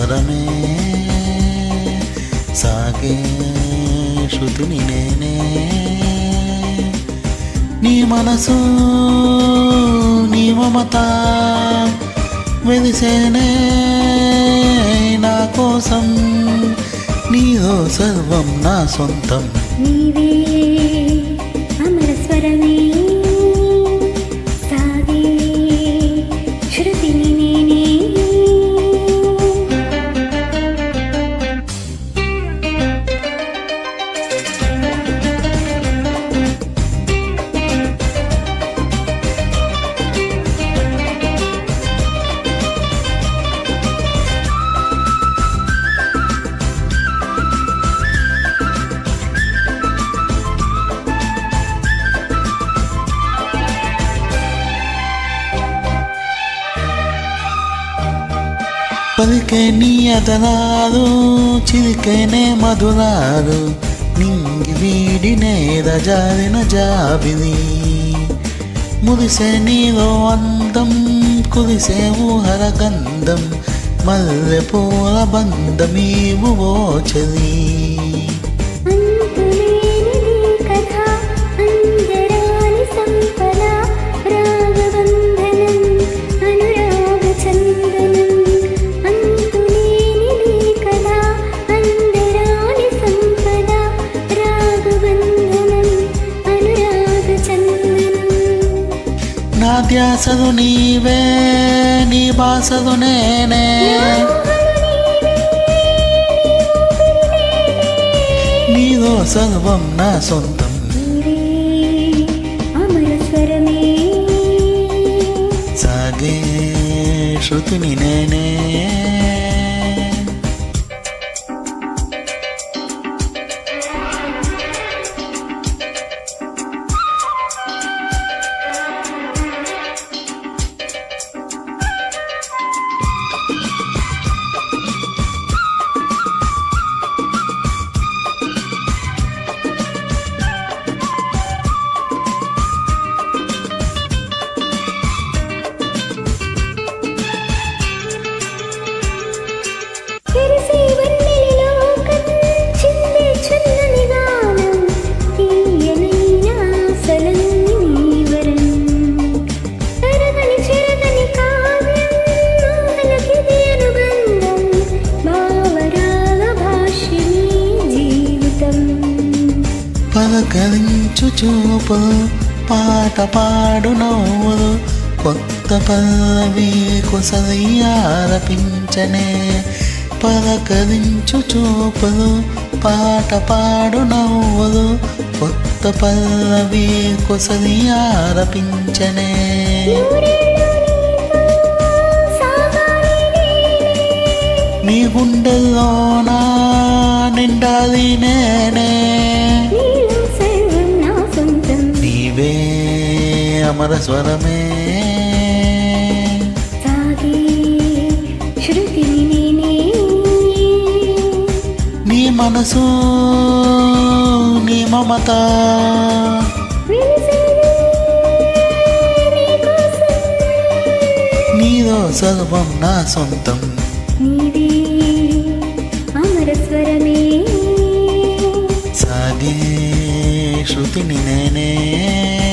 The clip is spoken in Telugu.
స్వరమే సాగే శృతిని నేనే నీ మనసు నీ మమత వెలిసేనే నా కోసం నీదో సర్వం నా సొంతం నీవే అమర స్వరమే సాగే శృతిని నేనే పలికే నీ అదనాలు చిలికేనే మధురాలు నింగి వీడినేద జారిన జాబిలి మురిసే నీలో అందం కురిసే ఊహర గంధం మల్లె పూల బంధమీవు ఓచలి అంతులేనిది కథ అందరాని సంపద రాగబంధనం అనురాగ చందనం అంతులేనిది కథ అందరాని సంపద రాగబంధనం అనురాగ చందనం నా ధ్యాసలు నీవే నీ బాసలు నేనే నీలో సర్వం నా సొంతం నీవే అమర స్వరమే సాగే శృతిని నేనే తెరిసే వన్నెలలో చిందే చల్లని గానం తీయనైన ఆశలన్నీ నీవరం తరగని చెరగని కావ్యం మానకిది అనుబంధం భావరాగ భాష్యమీ జీవితం పలకరించు చూపులు పాట పాడు నవ్వులు కొత్త పల్లవి కుసలి ఆరపించనే పలకరించు చూపులు పాట పాడు నవ్వులు కొత్త పల్లవి కుసలి ఆరపించనే నీ గుండెల్లోనా నిండాలి నేనే నీలో సర్వం నా సొంతం నీవే అమర స్వరమే సాగే శృతిని నేనే నీ మనసు నీ మమత వెలిసేనే నీకోసం నీలో సర్వం నా సొంతం నీవే అమర స్వరమే సాగే శృతిని నేనే